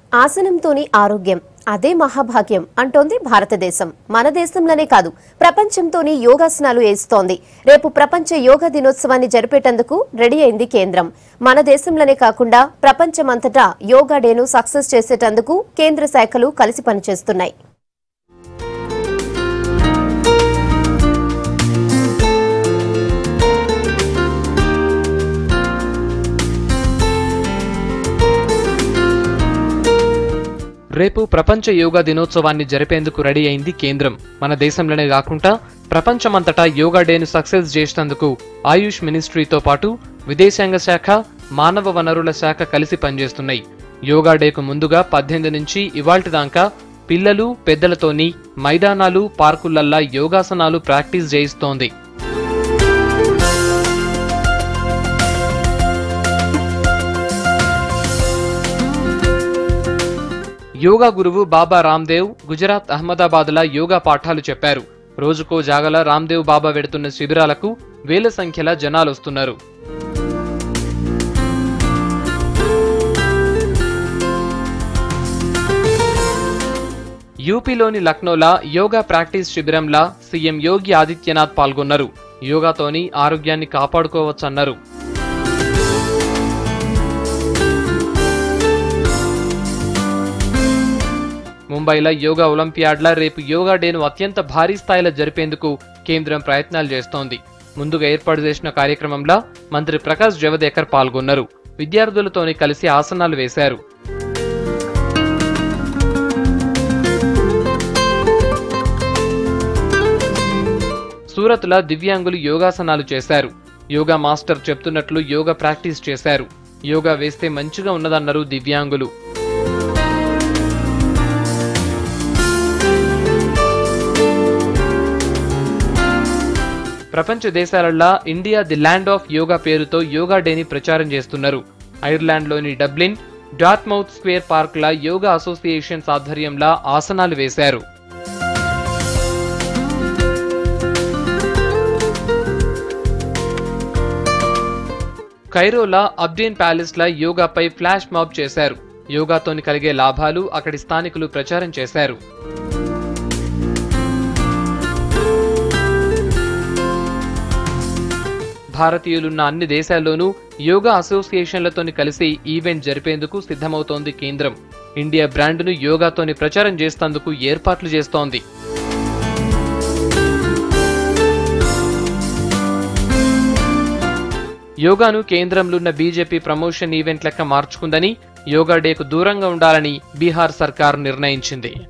ఆసనంతోని ఆరోగ్యం అదే మహాభాగ్యం అంటోంది భారతదేశం మన దేశంలోనే కాదు ప్రపంచంతోని యోగాసనాలు వేస్తోంది రేపు ప్రపంచ యోగా దినోత్సవాన్ని జరిపేటందుకు రెడీ అయింది కేంద్రం మన దేశంలోనే కాకుండా ప్రపంచమంతటా యోగా డేను సక్సెస్ చేసేటందుకు కేంద్ర శాఖలు కలిసి పనిచేస్తున్నాయి రేపు ప్రపంచ యోగా దినోత్సవాన్ని జరిపేందుకు రెడీ అయింది కేంద్రం మన దేశంలోనే కాకుండా ప్రపంచమంతటా యోగా డేను సక్సెస్ చేసేందుకు ఆయుష్ మినిస్ట్రీతో పాటు విదేశాంగ శాఖ మానవ వనరుల శాఖ కలిసి పనిచేస్తున్నాయి యోగా డేకు ముందుగా పద్దెనిమిది నుంచి ఇవాల్టి దాకా పిల్లలు పెద్దలతోని మైదానాలు పార్కులల్లా యోగాసనాలు ప్రాక్టీస్ చేయిస్తోంది యోగా గురువు బాబా రామ్దేవ్ గుజరాత్ అహ్మదాబాద్ల యోగా పాఠాలు చెప్పారు రోజుకో జాగల రామ్దేవ్ బాబా వెడుతున్న శిబిరాలకు వేల సంఖ్యల జనాలు వస్తున్నారు యూపీలోని లక్నోలా యోగా ప్రాక్టీస్ శిబిరంలా సీఎం యోగి ఆదిత్యనాథ్ పాల్గొన్నారు యోగాతోని ఆరోగ్యాన్ని కాపాడుకోవచ్చన్నారు ముంబైలో యోగా ఒలింపియాడ్ల రేపు యోగా డేను అత్యంత భారీ స్థాయిలో జరిపేందుకు కేంద్రం ప్రయత్నాలు చేస్తోంది ముందుగా ఏర్పాటు చేసిన కార్యక్రమంలో మంత్రి ప్రకాష్ జవదేకర్ పాల్గొన్నారు విద్యార్థులతోని కలిసి ఆసనాలు వేశారు సూరత్లో దివ్యాంగులు యోగాసనాలు చేశారు యోగా మాస్టర్ చెప్తున్నట్లు యోగా ప్రాక్టీస్ చేశారు యోగా వేస్తే మంచిగా ఉన్నదన్నారు దివ్యాంగులు ప్రపంచ దేశాలల్లా India the land of yoga పేరుతో యోగా డేని ప్రచారం చేస్తున్నారు ఐర్లాండ్లోని డబ్లిన్ డార్ట్మౌత్ స్క్వేర్ పార్క్ల యోగా అసోసియేషన్స్ ఆధ్వర్యంలో ఆసనాలు వేశారు కైరోలా అబ్డీన్ ప్యాలెస్ల యోగాపై ఫ్లాష్ మాబ్ చేశారు యోగాతోని కలిగే లాభాలు అక్కడి స్థానికులు ప్రచారం చేశారు భారతీయులున్న అన్ని దేశాల్లోనూ యోగా అసోసియేషన్లతోని కలిసి ఈవెంట్ జరిపేందుకు సిద్ధమవుతోంది కేంద్రం ఇండియా బ్రాండ్ను యోగాతోని ప్రచారం చేస్తేందుకు ఏర్పాట్లు చేస్తోంది యోగాను కేంద్రంలో ఉన్న బీజేపీ ప్రమోషన్ ఈవెంట్ లెక్క మార్చుకుందని యోగా డేకు దూరంగా ఉండాలని బీహార్ సర్కార్ నిర్ణయించింది